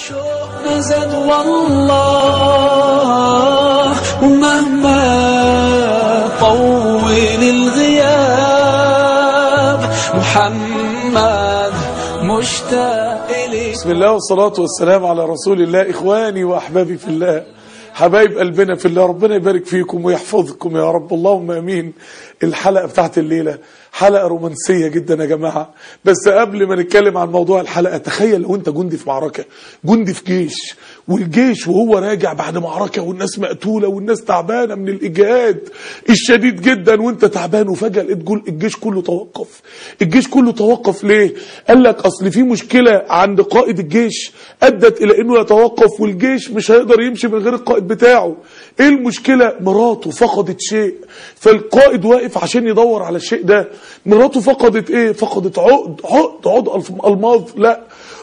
شوقنا زاد والله ومهما طول الغياب محمد مشتاق إليك بسم الله والصلاة والسلام على رسول الله إخواني وأحبابي في الله حبايب قلبنا في الله ربنا يبارك فيكم ويحفظكم يا رب اللهم امين الحلقة بتاعت الليلة حلقة رومانسية جدا يا جماعة بس قبل ما نتكلم عن موضوع الحلقة تخيل لو انت جندي في معركة جندي في جيش والجيش وهو راجع بعد معركة والناس مقتولة والناس تعبانة من الإجهاد الشديد جدا وانت تعبان وفجأة لقيت جول الجيش كله توقف الجيش كله توقف ليه قال لك أصل في مشكلة عند قائد الجيش أدت إلى أنه يتوقف والجيش مش هيقدر يمشي من غير القائد بتاعه ايه المشكلة مراته فقدت شيء فالقائد واقف عشان يدور على الشيء ده مراته فقدت ايه فقدت عقد عقد عقد الماظ لا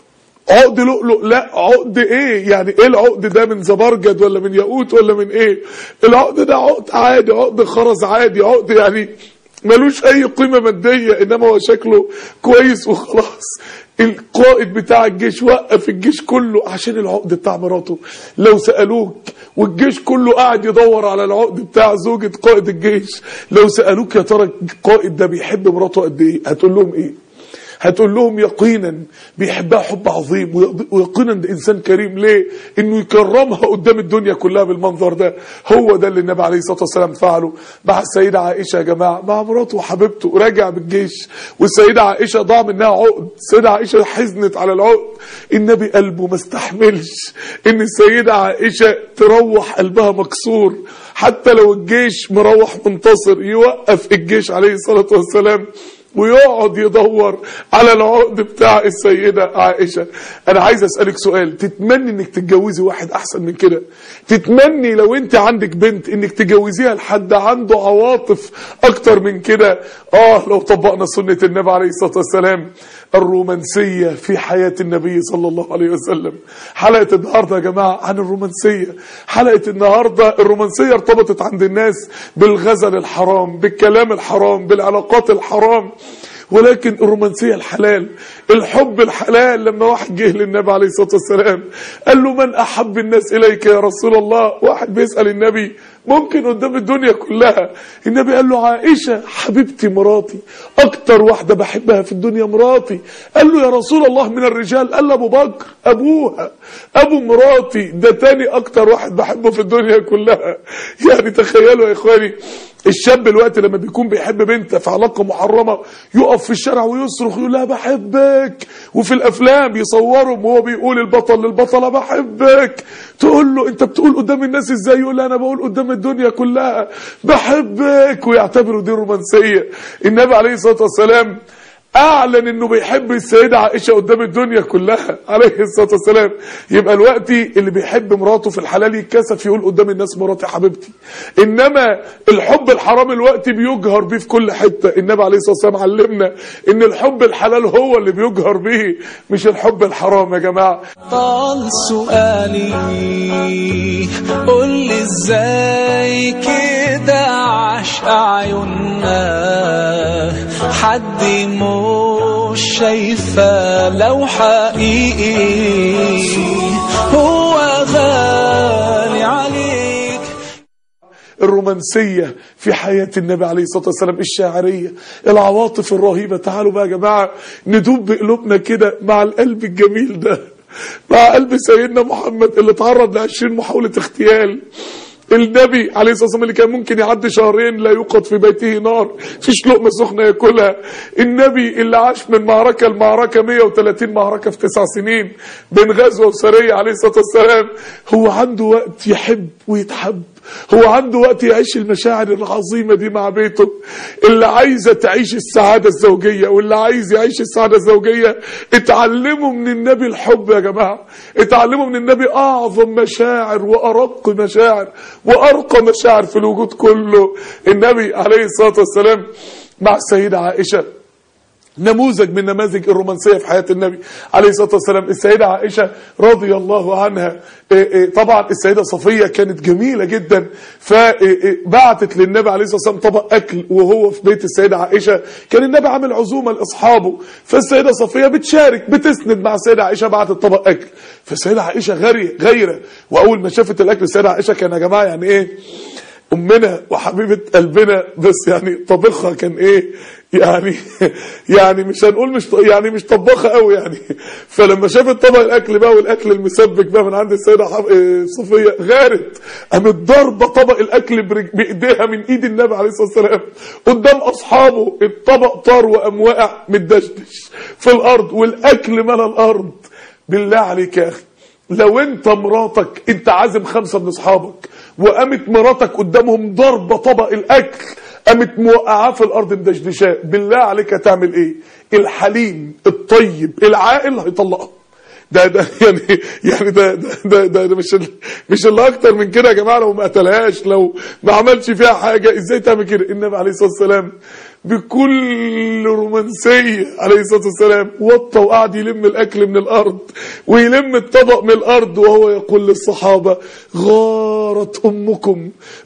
عقد لؤلؤ لا عقد ايه يعني ايه العقد ده من زبرجد ولا من ياقوت ولا من ايه العقد ده عقد عادي عقد خرز عادي عقد يعني ملوش اي قيمة مادية انما هو شكله كويس وخلاص القائد بتاع الجيش وقف الجيش كله عشان العقد بتاع مراته لو سألوك والجيش كله قاعد يدور على العقد بتاع زوجة قائد الجيش لو سألوك يا ترى القائد ده بيحب مراته قد ايه هتقول لهم ايه هتقول لهم يقينا بيحبها حب عظيم ويقينا ده انسان كريم ليه انه يكرمها قدام الدنيا كلها بالمنظر ده هو ده اللي النبي عليه الصلاه والسلام فعله مع السيده عائشه يا جماعه مع مراته وحبيبته راجع بالجيش والسيده عائشه ضاع منها عقد السيده عائشه حزنت على العقد النبي قلبه ما استحملش ان السيده عائشه تروح قلبها مكسور حتى لو الجيش مروح منتصر يوقف الجيش عليه الصلاه والسلام ويقعد يدور على العقد بتاع السيدة عائشة انا عايز اسألك سؤال تتمني انك تتجوزي واحد احسن من كده تتمني لو انت عندك بنت انك تجوزيها لحد عنده عواطف اكتر من كده اه لو طبقنا سنة النبي عليه الصلاة والسلام الرومانسية في حياة النبي صلى الله عليه وسلم حلقة النهاردة يا جماعة عن الرومانسية حلقة النهاردة الرومانسية ارتبطت عند الناس بالغزل الحرام بالكلام الحرام بالعلاقات الحرام ولكن الرومانسية الحلال الحب الحلال لما واحد جه للنبي عليه الصلاة والسلام قال له من أحب الناس إليك يا رسول الله واحد بيسأل النبي ممكن قدام الدنيا كلها النبي قال له عائشة حبيبتي مراتي أكتر واحدة بحبها في الدنيا مراتي قال له يا رسول الله من الرجال قال له أبو بكر أبوها أبو مراتي ده تاني أكتر واحد بحبه في الدنيا كلها يعني تخيلوا يا إخواني الشاب الوقت لما بيكون بيحب بنت في علاقة محرمة يقف في الشارع ويصرخ يقول لها بحبك وفي الافلام يصورهم وهو بيقول البطل للبطلة بحبك تقول له انت بتقول قدام الناس ازاي يقول لها انا بقول قدام الدنيا كلها بحبك ويعتبروا دي رومانسية النبي عليه الصلاة والسلام اعلن انه بيحب السيدة عائشة قدام الدنيا كلها عليه الصلاة والسلام يبقى الوقت اللي بيحب مراته في الحلال يتكسف يقول قدام الناس مراتي حبيبتي انما الحب الحرام الوقت بيجهر بيه في كل حتة النبي عليه الصلاة والسلام علمنا ان الحب الحلال هو اللي بيجهر بيه مش الحب الحرام يا جماعة طال سؤالي قول لي ازاي كده عاش اعيننا حد مش شايفه لو حقيقي هو غالي عليك الرومانسية في حياة النبي عليه الصلاة والسلام الشاعرية العواطف الرهيبة تعالوا بقى يا جماعة ندوب بقلوبنا كده مع القلب الجميل ده مع قلب سيدنا محمد اللي تعرض لعشرين محاولة اغتيال النبي عليه الصلاة والسلام اللي كان ممكن يعدي شهرين لا يوقد في بيته نار فيش لقمة سخنة ياكلها النبي اللي عاش من معركة لمعركة 130 معركة في تسع سنين بين غزوة وسرية عليه الصلاة والسلام هو عنده وقت يحب ويتحب هو عنده وقت يعيش المشاعر العظيمة دي مع بيته اللي عايزة تعيش السعادة الزوجية واللي عايز يعيش السعادة الزوجية اتعلموا من النبي الحب يا جماعة اتعلموا من النبي أعظم مشاعر وأرق مشاعر وأرقى مشاعر في الوجود كله النبي عليه الصلاة والسلام مع السيدة عائشة نموذج من نماذج الرومانسيه في حياه النبي عليه الصلاه والسلام السيده عائشه رضي الله عنها إيه إيه طبعا السيده صفيه كانت جميله جدا فبعتت للنبي عليه الصلاه والسلام طبق اكل وهو في بيت السيده عائشه كان النبي عامل عزومه لاصحابه فالسيده صفيه بتشارك بتسند مع السيده عائشه بعتت طبق اكل فالسيده عائشه غيره غيره واول ما شافت الاكل السيده عائشه كان يا جماعه يعني ايه امنا وحبيبه قلبنا بس يعني طبخها كان ايه يعني يعني مش هنقول مش يعني مش طباخه قوي يعني فلما شافت طبق الاكل بقى والاكل المسبك بقى من عند السيده حف... إيه صفيه غارت قامت ضاربه طبق الاكل برج... بايديها من ايد النبي عليه الصلاه والسلام قدام اصحابه الطبق طار وقام واقع متدشدش في الارض والاكل ملا الارض بالله عليك يا اخي لو انت مراتك انت عازم خمسه من اصحابك وقامت مراتك قدامهم ضربه طبق الاكل قامت موقعاه في الارض مدشدشاه بالله عليك هتعمل ايه الحليم الطيب العاقل هيطلقها ده ده يعني يعني ده ده ده, ده, ده مش ال- مش اللي اكتر من كده يا جماعه لو ما قتلهاش لو ما عملش فيها حاجه ازاي تعمل كده النبي عليه الصلاه والسلام بكل رومانسيه عليه الصلاه والسلام وطى وقعد يلم الاكل من الارض ويلم الطبق من الارض وهو يقول للصحابه غارت امكم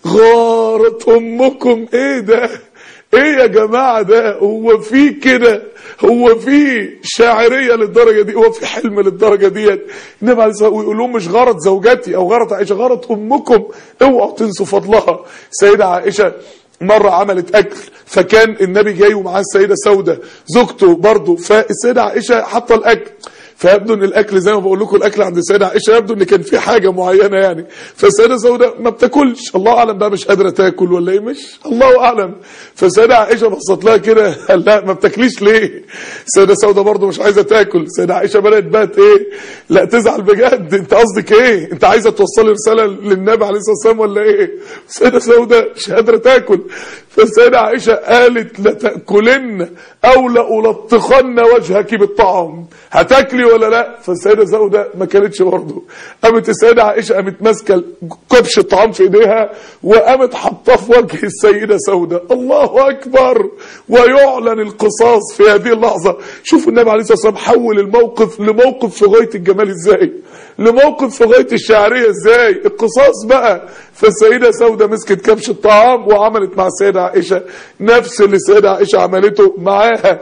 غارت امكم ايه ده ايه يا جماعة ده هو في كده هو في شاعرية للدرجة دي هو في حلم للدرجة ديت النبي عليه الصلاة والسلام ويقول لهم مش غارت زوجتي او غارت عائشة غارت امكم اوعوا تنسوا فضلها سيدة عائشة مرة عملت أكل فكان النبي جاي ومعاه السيدة سودة زوجته برضه فالسيدة عائشة حاطة الأكل فيبدو ان الاكل زي ما بقول لكم الاكل عند السيده عائشه يبدو ان كان في حاجه معينه يعني فالسيده سوده ما بتاكلش الله اعلم بقى مش قادره تاكل ولا ايه مش الله اعلم فالسيده عائشه بصت لها كده قال لا ما بتاكليش ليه السيده سوده برضه مش عايزه تاكل السيده عائشه بدات بقت ايه لا تزعل بجد انت قصدك ايه انت عايزه توصلي رساله للنبي عليه الصلاه والسلام ولا ايه السيده سوده مش قادره تاكل فالسيده عائشه قالت لتاكلن او لألطخن وجهك بالطعام هتاكلي ولا لا فالسيده سوده ما كانتش برضه قامت السيده عائشه قامت ماسكه كبش الطعام في ايديها وقامت حاطاه في وجه السيده سوده الله اكبر ويعلن القصاص في هذه اللحظه شوفوا النبي عليه الصلاه والسلام حول الموقف لموقف في غايه الجمال ازاي لموقف في غايه الشعريه ازاي القصاص بقى فالسيده سوده مسكت كبش الطعام وعملت مع السيده عائشه نفس اللي السيده عائشه عملته معاها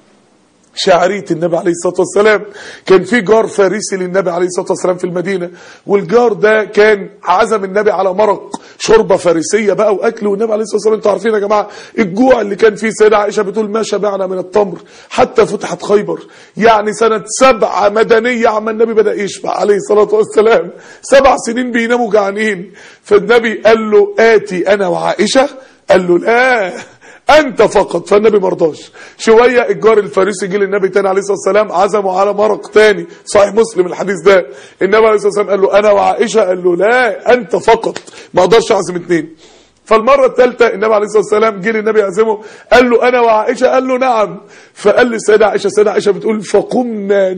شعرية النبي عليه الصلاة والسلام كان في جار فارسي للنبي عليه الصلاة والسلام في المدينة والجار ده كان عزم النبي على مرق شوربة فارسية بقى وأكل والنبي عليه الصلاة والسلام انتوا عارفين يا جماعة الجوع اللي كان فيه سيدة عائشة بتقول ما شبعنا من التمر حتى فتحت خيبر يعني سنة سبعة مدنية عما النبي بدأ يشبع عليه الصلاة والسلام سبع سنين بيناموا جعانين فالنبي قال له آتي أنا وعائشة قال له لا انت فقط فالنبي مرضاش شويه الجار الفارسي جه للنبي تاني عليه الصلاه والسلام عزمه على مرق تاني صحيح مسلم الحديث ده النبي عليه الصلاه والسلام قال له انا وعائشه قال له لا انت فقط ما اقدرش اعزم اتنين فالمره الثالثه النبي عليه الصلاه والسلام جه للنبي يعزمه قال له انا وعائشه قال له نعم فقال للسيده عائشه السيده عائشه بتقول فقمنا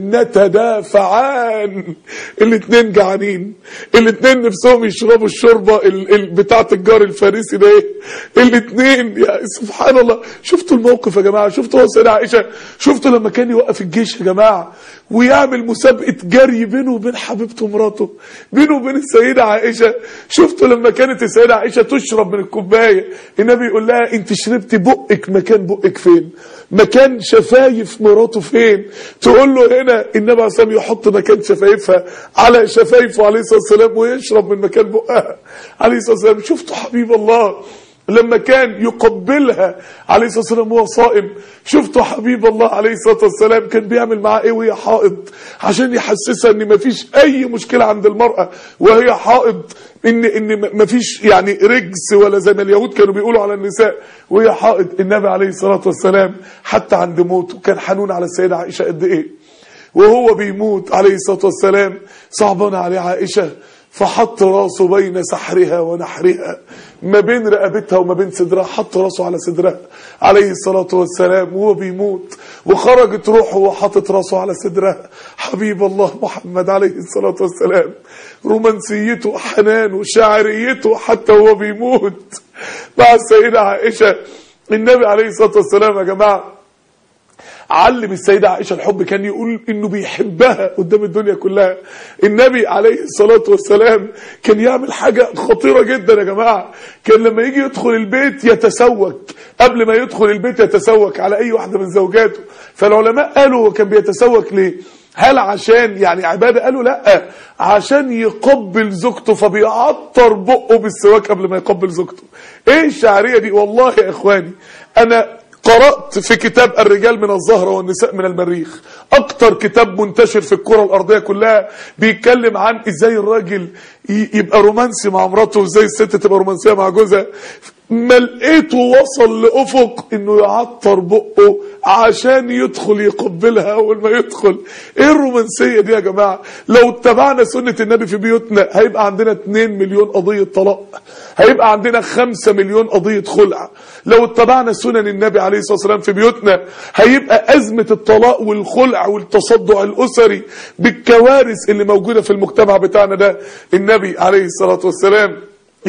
نتدافعان الاثنين جعانين الاثنين نفسهم يشربوا الشوربه ال- ال- بتاعه الجار الفارسي ده الاثنين يا سبحان الله شفتوا الموقف يا جماعه شفتوا هو السيده عائشه شفتوا لما كان يوقف الجيش يا جماعه ويعمل مسابقه جري بينه وبين حبيبته مراته بينه وبين السيده عائشه شفتوا لما كانت السيده عائشه تشرب من الكوبايه النبي يقول لها انت شربتي بقك مكان بقك فين مكان شفايف مراته فين تقول له هنا النبي عليه الصلاه والسلام يحط مكان شفايفها على شفايفه عليه الصلاه والسلام ويشرب من مكان بقها عليه الصلاه والسلام شفتوا حبيب الله لما كان يقبلها عليه الصلاه والسلام وهو صائم شفتوا حبيب الله عليه الصلاه والسلام كان بيعمل معاه ايه وهي حائض عشان يحسسها ان مفيش اي مشكله عند المراه وهي حائض ان ان مفيش يعني رجس ولا زي ما اليهود كانوا بيقولوا على النساء وهي حائض النبي عليه الصلاه والسلام حتى عند موته كان حنون على السيده عائشه قد ايه وهو بيموت عليه الصلاه والسلام صعبان عليه عائشه فحط راسه بين سحرها ونحرها ما بين رقبتها وما بين صدرها حط راسه على صدرها عليه الصلاة والسلام وهو بيموت وخرجت روحه وحطت راسه على صدرها حبيب الله محمد عليه الصلاة والسلام رومانسيته وحنانه وشاعريته حتى وهو بيموت مع السيدة عائشة النبي عليه الصلاة والسلام يا جماعة علم السيدة عائشة الحب كان يقول انه بيحبها قدام الدنيا كلها النبي عليه الصلاة والسلام كان يعمل حاجة خطيرة جدا يا جماعة كان لما يجي يدخل البيت يتسوك قبل ما يدخل البيت يتسوك على اي واحدة من زوجاته فالعلماء قالوا هو كان بيتسوك ليه هل عشان يعني عبادة قالوا لا عشان يقبل زوجته فبيعطر بقه بالسواك قبل ما يقبل زوجته ايه الشعرية دي والله يا اخواني انا قرأت في كتاب الرجال من الزهرة والنساء من المريخ اكتر كتاب منتشر في الكرة الارضية كلها بيتكلم عن ازاي الراجل يبقى رومانسي مع مراته وازاي الست تبقى رومانسية مع جوزها ما لقيته وصل لافق انه يعطر بقه عشان يدخل يقبلها اول ما يدخل ايه الرومانسيه دي يا جماعه لو اتبعنا سنه النبي في بيوتنا هيبقى عندنا 2 مليون قضيه طلاق هيبقى عندنا 5 مليون قضيه خلع لو اتبعنا سنن النبي عليه الصلاه والسلام في بيوتنا هيبقى ازمه الطلاق والخلع والتصدع الاسري بالكوارث اللي موجوده في المجتمع بتاعنا ده النبي عليه الصلاه والسلام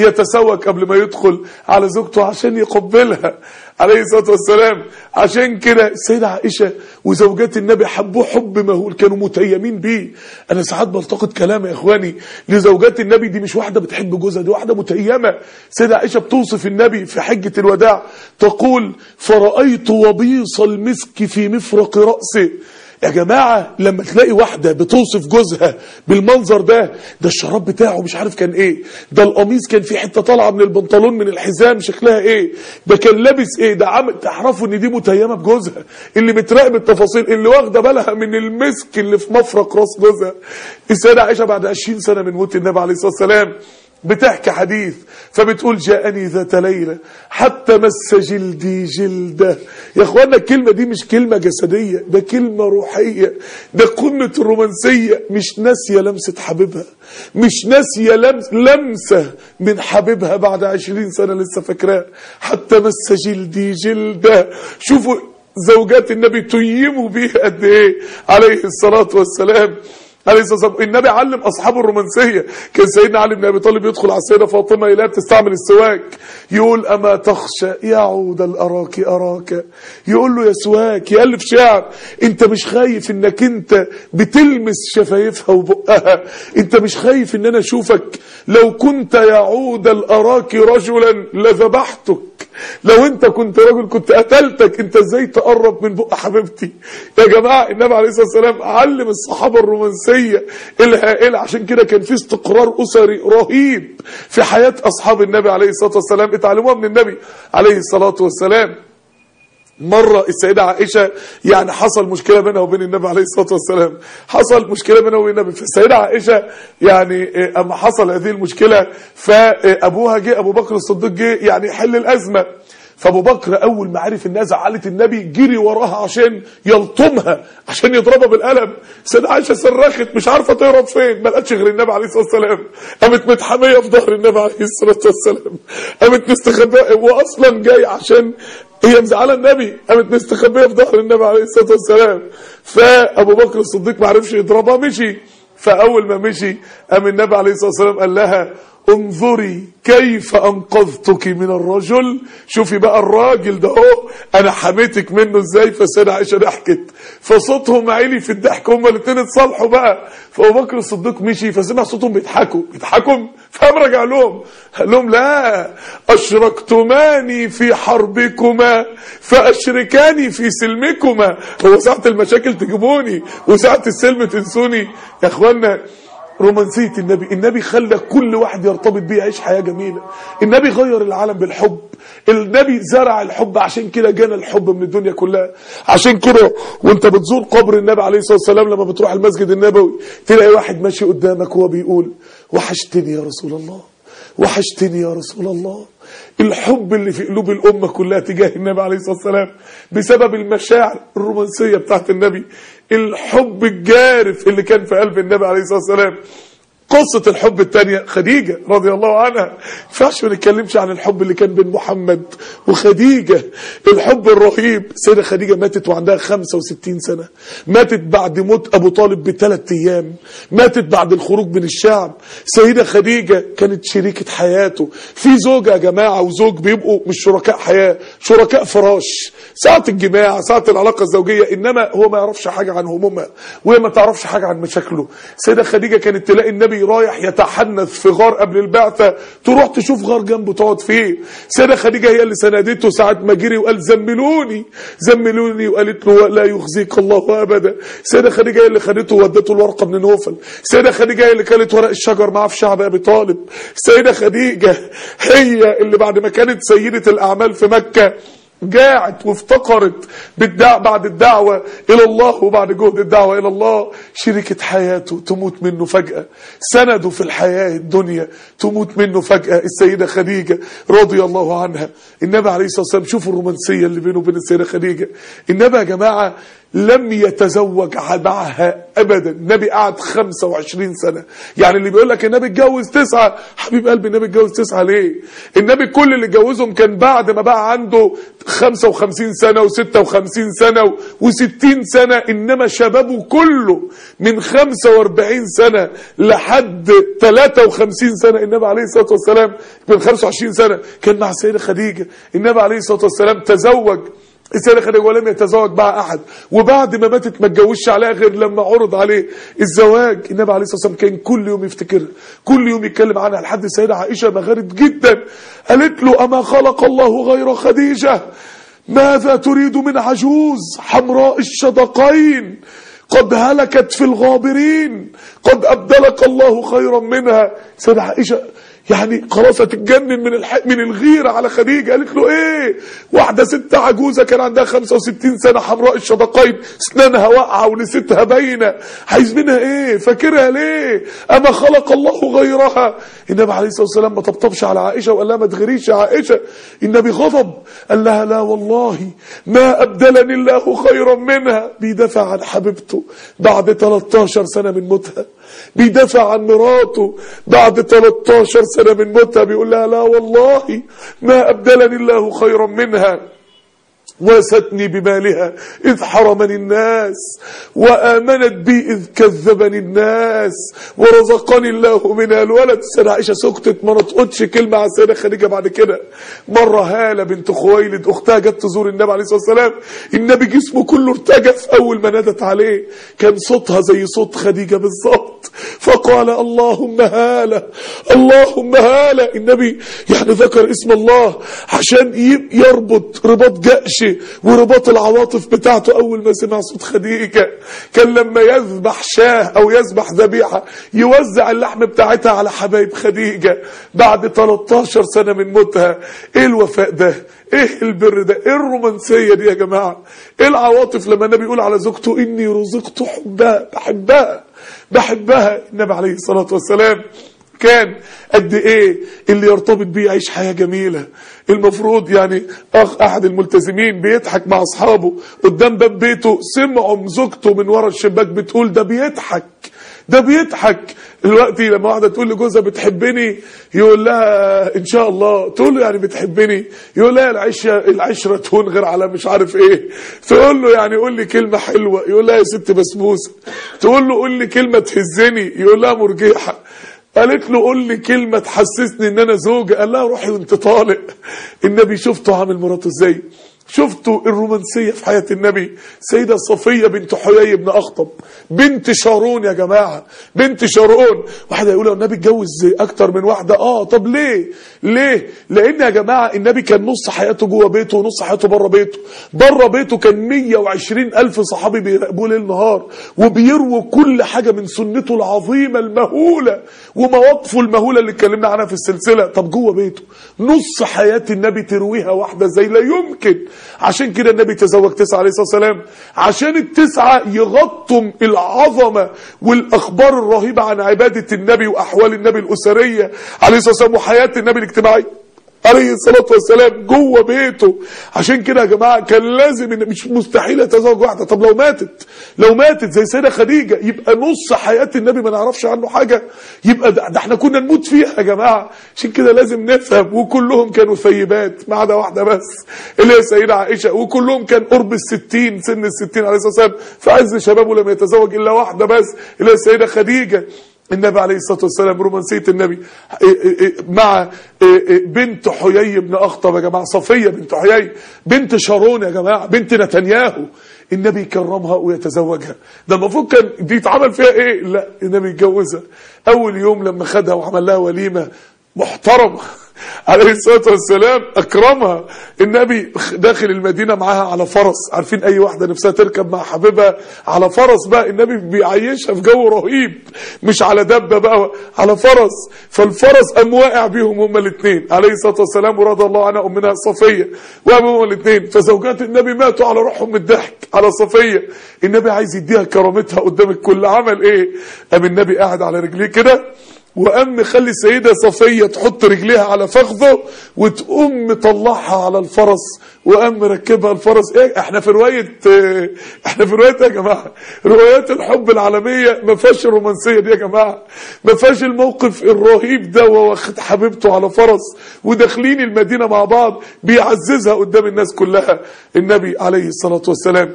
يتسوك قبل ما يدخل على زوجته عشان يقبلها عليه الصلاة والسلام عشان كده السيدة عائشة وزوجات النبي حبوه حب مهول كانوا متيمين بيه انا ساعات بلتقط كلام يا اخواني لزوجات النبي دي مش واحدة بتحب جوزها دي واحدة متيمة السيدة عائشة بتوصف النبي في حجة الوداع تقول فرأيت وبيص المسك في مفرق رأسه يا جماعة لما تلاقي واحدة بتوصف جوزها بالمنظر ده ده الشراب بتاعه مش عارف كان ايه ده القميص كان في حتة طالعة من البنطلون من الحزام شكلها ايه ده كان لابس ايه ده عامل تعرفوا ان دي متيمة بجوزها اللي بتراقب التفاصيل اللي واخدة بالها من المسك اللي في مفرق راس جوزها السيدة عائشة بعد 20 سنة من موت النبي عليه الصلاة والسلام بتحكي حديث فبتقول جاءني ذات ليلة حتى مس جلدي جلده يا اخوانا الكلمة دي مش كلمة جسدية ده كلمة روحية ده قمة الرومانسية مش ناسية لمسة حبيبها مش ناسية لمس لمسة من حبيبها بعد عشرين سنة لسه فاكراه حتى مس جلدي جلده شوفوا زوجات النبي تيموا بيه قد ايه عليه الصلاة والسلام عليه الصلاه والسلام النبي علم اصحابه الرومانسيه كان سيدنا علي بن ابي طالب يدخل على السيده فاطمه يلاقيها بتستعمل السواك يقول اما تخشى يعود الاراك اراك يقول له يا سواك يالف شعر انت مش خايف انك انت بتلمس شفايفها وبقها انت مش خايف ان انا اشوفك لو كنت يعود الاراك رجلا لذبحتك لو انت كنت رجل كنت قتلتك انت ازاي تقرب من بق حبيبتي يا جماعه النبي عليه الصلاه والسلام علم الصحابه الرومانسيه الهائله عشان كده كان في استقرار اسري رهيب في حياه اصحاب النبي عليه الصلاه والسلام اتعلموها من النبي عليه الصلاه والسلام مرة السيدة عائشة يعني حصل مشكلة بينها وبين النبي عليه الصلاة والسلام حصل مشكلة بينها وبين النبي فالسيدة عائشة يعني اما حصل هذه المشكلة فابوها جه ابو بكر الصديق جه يعني يحل الازمة فابو بكر اول ما عرف انها زعلت النبي جري وراها عشان يلطمها عشان يضربها بالقلم السيدة عائشة صرخت مش عارفة تهرب فين ما لقتش غير النبي عليه الصلاة والسلام قامت متحمية في ظهر النبي عليه الصلاة والسلام قامت مستخبية واصلا جاي عشان هي مزعله النبي قامت مستخبيه في ظهر النبي عليه الصلاه والسلام فابو بكر الصديق ما عرفش يضربها مشي فاول ما مشي قام النبي عليه الصلاه والسلام قال لها انظري كيف انقذتك من الرجل شوفي بقى الراجل ده اهو انا حميتك منه ازاي فسيدة عائشه ضحكت فصوتهم عالي في الضحك هما الاثنين اتصالحوا بقى فابو بكر الصديق مشي فسمع صوتهم بيضحكوا بيضحكوا فقام رجع لهم قال لهم لا اشركتماني في حربكما فاشركاني في سلمكما هو ساعه المشاكل تجيبوني وساعه السلم تنسوني يا اخوانا رومانسية النبي النبي خلى كل واحد يرتبط بيه يعيش حياة جميلة النبي غير العالم بالحب النبي زرع الحب عشان كده جانا الحب من الدنيا كلها عشان كده وانت بتزور قبر النبي عليه الصلاة والسلام لما بتروح المسجد النبوي تلاقي واحد ماشي قدامك وهو بيقول وحشتني يا رسول الله وحشتني يا رسول الله الحب اللي في قلوب الأمة كلها تجاه النبي عليه الصلاة والسلام بسبب المشاعر الرومانسية بتاعت النبي الحب الجارف اللي كان في قلب النبي عليه الصلاة والسلام قصة الحب الثانية خديجة رضي الله عنها ما ينفعش ما نتكلمش عن الحب اللي كان بين محمد وخديجة الحب الرهيب سيدة خديجة ماتت وعندها 65 سنة ماتت بعد موت أبو طالب بثلاث أيام ماتت بعد الخروج من الشعب سيدة خديجة كانت شريكة حياته في زوجة يا جماعة وزوج بيبقوا مش شركاء حياة شركاء فراش ساعة الجماع ساعة العلاقة الزوجية إنما هو ما يعرفش حاجة عن همومها وهي ما تعرفش حاجة عن مشاكله سيدة خديجة كانت تلاقي النبي رايح يتحنث في غار قبل البعثة تروح تشوف غار جنبه تقعد فيه سيدة خديجة هي اللي سندته ساعة ما جري وقال زملوني زملوني وقالت له لا يخزيك الله أبدا سيدة خديجة هي اللي خدته وودته الورقة من نوفل سيدة خديجة هي اللي كانت ورق الشجر معاه في شعب أبي طالب سيدة خديجة هي اللي بعد ما كانت سيدة الأعمال في مكة جاعت وافتقرت بالدع بعد الدعوة إلى الله وبعد جهد الدعوة إلى الله شركة حياته تموت منه فجأة سنده في الحياة الدنيا تموت منه فجأة السيدة خديجة رضي الله عنها النبي عليه الصلاة والسلام شوفوا الرومانسية اللي بينه وبين السيدة خديجة النبي يا جماعة لم يتزوج معها ابدا النبي قعد 25 سنه يعني اللي بيقول لك النبي اتجوز تسعه حبيب قلبي النبي اتجوز تسعه ليه النبي كل اللي اتجوزهم كان بعد ما بقى عنده 55 سنه و56 سنه و60 سنه انما شبابه كله من 45 سنه لحد 53 سنه النبي عليه الصلاه والسلام من 25 سنه كان مع السيده خديجه النبي عليه الصلاه والسلام تزوج السيدة خديجة ولم يتزوج مع أحد وبعد ما ماتت ما اتجوزش عليها غير لما عرض عليه الزواج النبي عليه الصلاة والسلام كان كل يوم يفتكرها كل يوم يتكلم عنها لحد السيدة عائشة ما غارت جدا قالت له أما خلق الله غير خديجة ماذا تريد من عجوز حمراء الشدقين قد هلكت في الغابرين قد أبدلك الله خيرا منها سيدة عائشة يعني خلاص هتتجنن من الح... من الغيره على خديجه قالت له ايه واحده ست عجوزه كان عندها 65 سنه حمراء الشدقين اسنانها واقعه ونسيتها باينه عايز منها ايه فاكرها ليه اما خلق الله غيرها النبي عليه الصلاه والسلام ما طبطبش على عائشه وقال لها ما تغيريش يا عائشه النبي غضب قال لها لا والله ما ابدلني الله خيرا منها بيدافع عن حبيبته بعد 13 سنه من موتها بيدافع عن مراته بعد 13 سنة من موتها بيقول لها لا والله ما أبدلني الله خيرا منها واستني بمالها إذ حرمني الناس وآمنت بي إذ كذبني الناس ورزقني الله منها الولد السيدة عائشة سكتت ما نطقتش كلمة على السيدة خديجة بعد كده مرة هالة بنت خويلد أختها جت تزور النبي عليه الصلاة والسلام النبي جسمه كله ارتجف أول ما نادت عليه كان صوتها زي صوت خديجة بالظبط فقال اللهم هالة اللهم هالة النبي يعني ذكر اسم الله عشان يربط رباط جأش ورباط العواطف بتاعته أول ما سمع صوت خديجة كان لما يذبح شاه أو يذبح ذبيحة يوزع اللحم بتاعتها على حبايب خديجة بعد 13 سنة من موتها إيه الوفاء ده ايه البر ده ايه الرومانسيه دي يا جماعه ايه العواطف لما النبي يقول على زوجته اني رزقت حبها بحبها بحبها النبي عليه الصلاه والسلام كان قد ايه اللي يرتبط بيه يعيش حياه جميله المفروض يعني اخ احد الملتزمين بيضحك مع اصحابه قدام باب بيته سمعوا زوجته من ورا الشباك بتقول ده بيضحك ده بيضحك دلوقتي لما واحده تقول لجوزها بتحبني يقول لها ان شاء الله تقول له يعني بتحبني يقول لها العشره العشره تهون غير على مش عارف ايه تقول له يعني قول لي كلمه حلوه يقول لها يا ست بسبوسه تقول له قول لي كلمه تهزني يقول لها مرجيحه قالت له قول لي كلمة تحسسني ان انا زوجة قال لها روحي وانت طالق النبي شفته عامل مراته ازاي شفتوا الرومانسية في حياة النبي سيدة صفية بنت حيي بن أخطب بنت شارون يا جماعة بنت شارون واحدة يقول النبي اتجوز اكتر من واحدة اه طب ليه ليه لان يا جماعة النبي كان نص حياته جوه بيته ونص حياته بره بيته بره بيته كان 120 ألف صحابي بيراقبوه ليل نهار وبيرووا كل حاجة من سنته العظيمة المهولة ومواقفه المهولة اللي اتكلمنا عنها في السلسلة طب جوه بيته نص حياة النبي ترويها واحدة زي لا يمكن عشان كده النبي تزوج تسعة عليه الصلاة والسلام عشان التسعة يغطوا العظمة والأخبار الرهيبة عن عبادة النبي وأحوال النبي الأسرية عليه الصلاة والسلام وحياة النبي الاجتماعية عليه الصلاة والسلام جوه بيته عشان كده يا جماعة كان لازم ان مش مستحيل يتزوج واحدة طب لو ماتت لو ماتت زي سيدة خديجة يبقى نص حياة النبي ما نعرفش عنه حاجة يبقى ده, ده احنا كنا نموت فيها يا جماعة عشان كده لازم نفهم وكلهم كانوا ثيبات ما عدا واحدة بس اللي هي سيدة عائشة وكلهم كان قرب الستين سن الستين عليه الصلاة والسلام في عز شبابه لم يتزوج إلا واحدة بس اللي هي السيدة خديجة النبي عليه الصلاة والسلام رومانسية النبي مع بنت حيي بن أخطب يا جماعة صفية بنت حيي بنت شارون يا جماعة بنت نتنياهو النبي يكرمها ويتزوجها ده المفروض كان دي يتعمل فيها ايه لا النبي يتجوزها اول يوم لما خدها وعمل لها وليمة محترمة عليه الصلاة والسلام أكرمها النبي داخل المدينة معاها على فرس عارفين أي واحدة نفسها تركب مع حبيبها على فرس بقى النبي بيعيشها في جو رهيب مش على دبة بقى على فرس فالفرس قام واقع بيهم هما الاثنين عليه الصلاة والسلام ورضي الله عنها أمنا صفية وهما الاثنين فزوجات النبي ماتوا على روحهم من الضحك على صفية النبي عايز يديها كرامتها قدام الكل عمل ايه قام النبي قاعد على رجليه كده وقام مخلي السيدة صفية تحط رجليها على فخذه وتقوم مطلعها على الفرس وقام مركبها الفرس ايه احنا في رواية اه احنا في رواية يا جماعة روايات الحب العالمية ما فيهاش الرومانسية دي يا جماعة ما فيهاش الموقف الرهيب ده واخد حبيبته على فرس وداخلين المدينة مع بعض بيعززها قدام الناس كلها النبي عليه الصلاة والسلام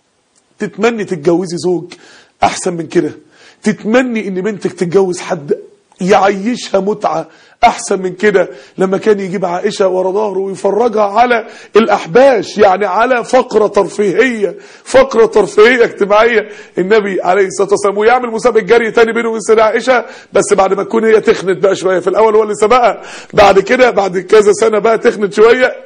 تتمني تتجوزي زوج احسن من كده تتمني ان بنتك تتجوز حد يعيشها متعة احسن من كده لما كان يجيب عائشة ورا ظهره ويفرجها على الاحباش يعني على فقرة ترفيهية فقرة ترفيهية اجتماعية النبي عليه الصلاة والسلام ويعمل مسابقة جري تاني بينه وبين سيدة عائشة بس بعد ما تكون هي تخنت بقى شوية في الاول هو اللي سبقها بعد كده بعد كذا سنة بقى تخنت شوية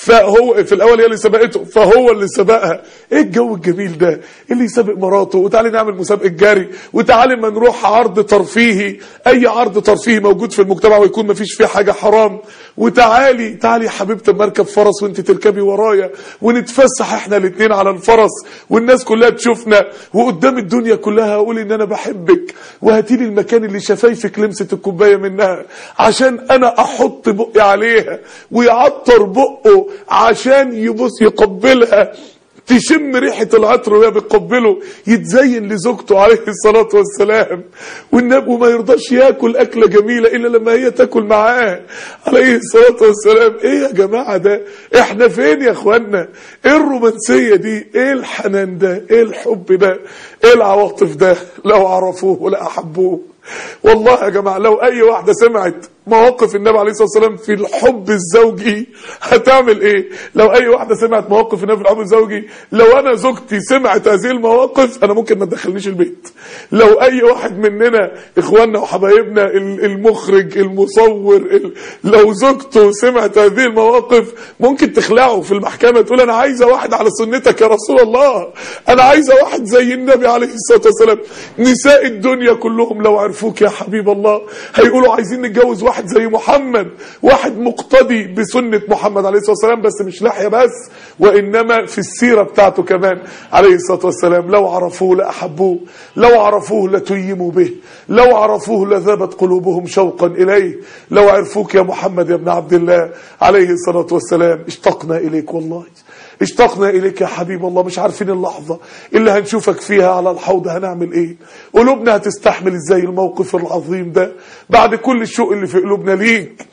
فهو في الاول هي اللي سبقته فهو اللي سبقها ايه الجو الجميل ده اللي يسابق مراته وتعالي نعمل مسابقة جري وتعالي ما نروح عرض ترفيهي اي عرض ترفيهي موجود في المجتمع ويكون ما فيش فيه حاجة حرام وتعالي تعالي يا حبيبتي مركب فرس وانت تركبي ورايا ونتفسح احنا الاثنين على الفرس والناس كلها تشوفنا وقدام الدنيا كلها اقول ان انا بحبك وهاتيلي المكان اللي شفايفك لمست الكوبايه منها عشان انا احط بقي عليها ويعطر بقه عشان يبص يقبلها تشم ريحة العطر وهي بتقبله يتزين لزوجته عليه الصلاة والسلام والنبي وما يرضاش ياكل أكلة جميلة إلا لما هي تاكل معاه عليه الصلاة والسلام إيه يا جماعة ده إحنا فين يا أخوانا إيه الرومانسية دي إيه الحنان ده إيه الحب ده إيه العواطف ده لو عرفوه ولا أحبوه والله يا جماعة لو أي واحدة سمعت مواقف النبي عليه الصلاة والسلام في الحب الزوجي هتعمل ايه لو اي واحدة سمعت مواقف النبي في الحب الزوجي لو انا زوجتي سمعت هذه المواقف انا ممكن ما تدخلنيش البيت لو اي واحد مننا اخواننا وحبايبنا المخرج المصور لو زوجته سمعت هذه المواقف ممكن تخلعه في المحكمة تقول انا عايزة واحد على سنتك يا رسول الله انا عايزة واحد زي النبي عليه الصلاة والسلام نساء الدنيا كلهم لو عرفوك يا حبيب الله هيقولوا عايزين نتجوز واحد زي محمد واحد مقتدي بسنة محمد عليه الصلاة والسلام بس مش لحية بس وإنما في السيرة بتاعته كمان عليه الصلاة والسلام لو عرفوه لأحبوه لو عرفوه لتيموا به لو عرفوه لذابت قلوبهم شوقا إليه لو عرفوك يا محمد يا ابن عبد الله عليه الصلاة والسلام اشتقنا إليك والله اشتقنا إليك يا حبيب الله مش عارفين اللحظة اللي هنشوفك فيها على الحوض هنعمل ايه قلوبنا هتستحمل ازاي الموقف العظيم ده بعد كل الشوق اللي في قلوبنا ليك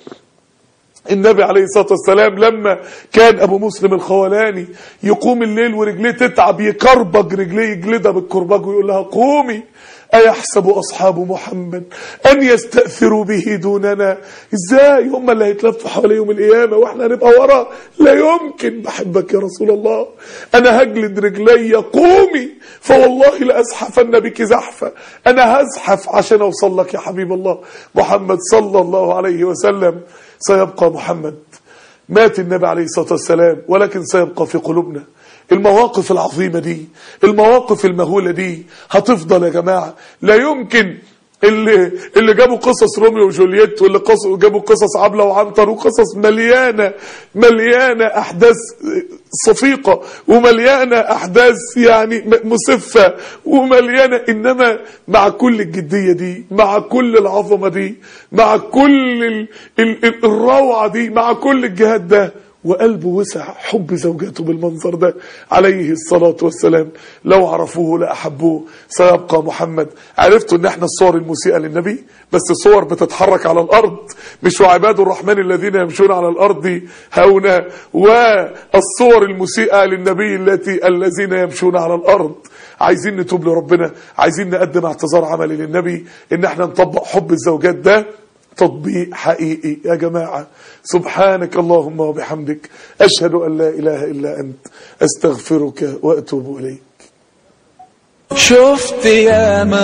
النبي عليه الصلاة والسلام لما كان أبو مسلم الخولاني يقوم الليل ورجليه تتعب يكربج رجليه يجلدها بالكرباج ويقول لها قومي أيحسب أصحاب محمد أن يستأثروا به دوننا إزاي هم اللي هيتلفوا حوالي يوم القيامة وإحنا هنبقى ورا لا يمكن بحبك يا رسول الله أنا هجلد رجلي قومي فوالله لأزحفن بك زحفة أنا هزحف عشان أوصل لك يا حبيب الله محمد صلى الله عليه وسلم سيبقى محمد مات النبي عليه الصلاة والسلام ولكن سيبقى في قلوبنا المواقف العظيمة دي المواقف المهولة دي هتفضل يا جماعة لا يمكن اللي اللي جابوا قصص روميو وجولييت واللي قص جابوا قصص عبلة وعنتر وقصص مليانة مليانة أحداث صفيقة ومليانة أحداث يعني م- مسفة ومليانة إنما مع كل الجدية دي مع كل العظمة دي مع كل ال ال ال الروعة دي مع كل الجهاد ده وقلبه وسع حب زوجاته بالمنظر ده عليه الصلاة والسلام لو عرفوه لأحبوه سيبقى محمد عرفتوا ان احنا الصور المسيئة للنبي بس صور بتتحرك على الأرض مش وعباد الرحمن الذين يمشون على الأرض هونا والصور المسيئة للنبي التي الذين يمشون على الأرض عايزين نتوب لربنا عايزين نقدم اعتذار عملي للنبي ان احنا نطبق حب الزوجات ده تطبيق حقيقي يا جماعة سبحانك اللهم وبحمدك أشهد أن لا إله إلا أنت أستغفرك وأتوب إليك شفت ياما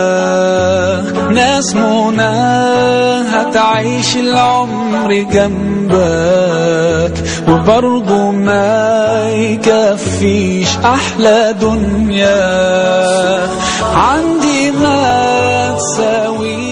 ناس منى هتعيش العمر جنبك وبرضه ما يكفيش احلى دنيا عندي ما تساوي